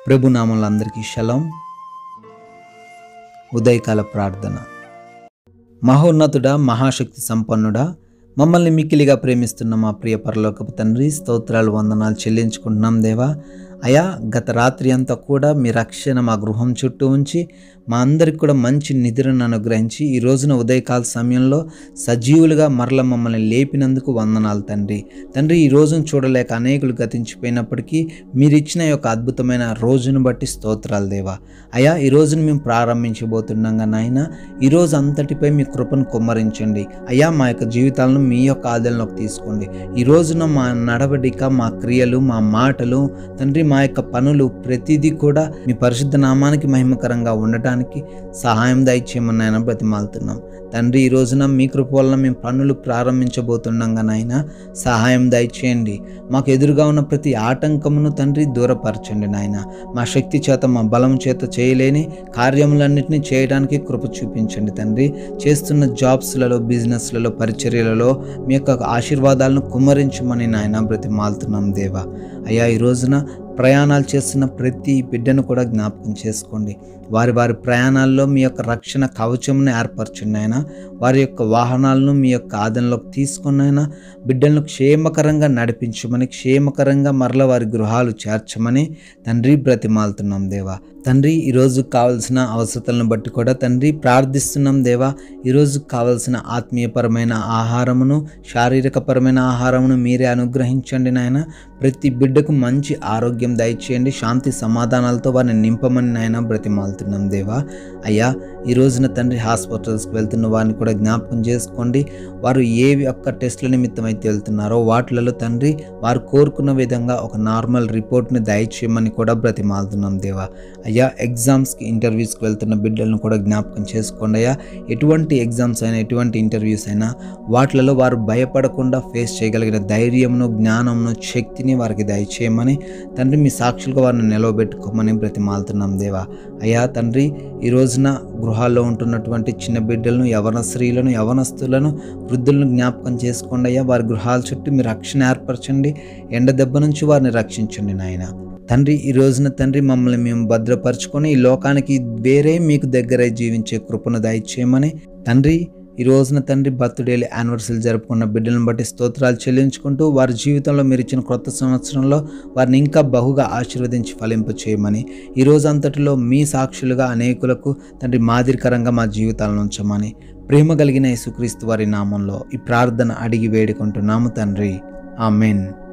ప్రభు నామంలో అందరికీ శలం ఉదయకాల ప్రార్థన మహోన్నతుడా మహాశక్తి సంపన్నుడా మమ్మల్ని మిక్కిలిగా ప్రేమిస్తున్న మా ప్రియ పరలోకపు తండ్రి స్తోత్రాలు వందనాలు చెల్లించుకుంటున్నాం దేవా అయా గత రాత్రి అంతా కూడా మీ రక్షణ మా గృహం చుట్టూ ఉంచి మా అందరికి కూడా మంచి నిద్రను అనుగ్రహించి ఈ రోజున ఉదయకాల సమయంలో సజీవులుగా మరల మమ్మల్ని లేపినందుకు వందనాలు తండ్రి తండ్రి ఈ రోజును చూడలేక అనేకులు గతించిపోయినప్పటికీ మీరు ఇచ్చిన ఈ యొక్క అద్భుతమైన రోజును బట్టి స్తోత్రాలు దేవా అయా ఈ రోజును మేము ప్రారంభించబోతుండగా నాయన ఈ రోజు అంతటిపై మీ కృపను కుమ్మరించండి అయ్యా మా యొక్క జీవితాలను మీ యొక్క ఆదరణలోకి తీసుకోండి ఈ రోజున మా నడవడిక మా క్రియలు మా మాటలు తండ్రి మా యొక్క పనులు ప్రతిదీ కూడా మీ పరిశుద్ధ నామానికి మహిమకరంగా ఉండటానికి సహాయం దయచేయమని ఆయన బ్రతిమాలుతున్నాం తండ్రి ఈ రోజున మీ కృప వలన మేము పనులు ప్రారంభించబోతుండగా నాయన సహాయం దయచేయండి మాకు ఎదురుగా ఉన్న ప్రతి ఆటంకమును తండ్రి దూరపరచండి నాయన మా శక్తి చేత మా బలం చేత చేయలేని కార్యములన్నింటినీ చేయడానికి కృప చూపించండి తండ్రి చేస్తున్న జాబ్స్లలో బిజినెస్లలో పరిచర్యలలో మీ యొక్క ఆశీర్వాదాలను కుమ్మరించమని నాయన బ్రతిమాలుతున్నాం దేవా అయ్యా ఈ రోజున ప్రయాణాలు చేస్తున్న ప్రతి బిడ్డను కూడా జ్ఞాపకం చేసుకోండి వారి వారి ప్రయాణాల్లో మీ యొక్క రక్షణ కవచమును ఏర్పరచండి ఆయన వారి యొక్క వాహనాలను మీ యొక్క ఆదరణలోకి తీసుకుని ఆయన బిడ్డలను క్షేమకరంగా నడిపించమని క్షేమకరంగా మరల వారి గృహాలు చేర్చమని తండ్రి బ్రతిమాలుతున్నాం దేవా తండ్రి ఈరోజు కావలసిన అవసరతలను బట్టి కూడా తండ్రి ప్రార్థిస్తున్నాం దేవా ఈరోజు కావలసిన ఆత్మీయపరమైన ఆహారమును శారీరకపరమైన ఆహారమును మీరే అనుగ్రహించండి నాయన ప్రతి బిడ్డకు మంచి ఆరోగ్యం దయచేయండి శాంతి సమాధానాలతో వారిని నింపమని నాయన బ్రతిమాలుతున్నాం దేవా అయ్యా ఈ రోజున తండ్రి హాస్పిటల్స్కి వెళ్తున్న వారిని కూడా జ్ఞాపకం చేసుకోండి వారు ఏ ఒక్క టెస్ట్ల నిమిత్తం అయితే వెళ్తున్నారో వాటిలలో తండ్రి వారు కోరుకున్న విధంగా ఒక నార్మల్ రిపోర్ట్ని దయచేయమని కూడా బ్రతిమాలుతున్నాం దేవా అయ్యా ఎగ్జామ్స్కి ఇంటర్వ్యూస్కి వెళ్తున్న బిడ్డలను కూడా జ్ఞాపకం చేసుకోండి అయ్యా ఎటువంటి ఎగ్జామ్స్ అయినా ఎటువంటి ఇంటర్వ్యూస్ అయినా వాటిలలో వారు భయపడకుండా ఫేస్ చేయగలిగిన ధైర్యమును జ్ఞానమును శక్తిని వారికి దయచేయమని తండ్రి మీ సాక్షులుగా వారిని నిలవబెట్టుకోమని బ్రతిమాలుతున్నాం దేవా అయ్యా తండ్రి ఈ రోజున గృహాల్లో ఉంటున్నటువంటి చిన్న బిడ్డలను యవన స్త్రీలను యవనస్తులను వృద్ధులను జ్ఞాపకం చేసుకోండి అయ్యా వారి గృహాల చుట్టూ మీ రక్షణ ఏర్పరచండి ఎండ దెబ్బ నుంచి వారిని రక్షించండి నాయన తండ్రి ఈ రోజున తండ్రి మమ్మల్ని మేము భద్రపరచుకొని ఈ లోకానికి వేరే మీకు దగ్గరే జీవించే కృపను దయచేయమని తండ్రి ఈ రోజున తండ్రి బర్త్డేలు యానివర్సరీలు జరుపుకున్న బిడ్డలను బట్టి స్తోత్రాలు చెల్లించుకుంటూ వారి జీవితంలో మీరు ఇచ్చిన క్రొత్త సంవత్సరంలో వారిని ఇంకా బహుగా ఆశీర్వదించి ఫలింప చేయమని ఈ రోజు అంతటిలో మీ సాక్షులుగా అనేకులకు తండ్రి మాదిరికరంగా మా జీవితాలను ఉంచమని ప్రేమ కలిగిన యేసుక్రీస్తు వారి నామంలో ఈ ప్రార్థన అడిగి వేడుకుంటున్నాము తండ్రి ఆమెన్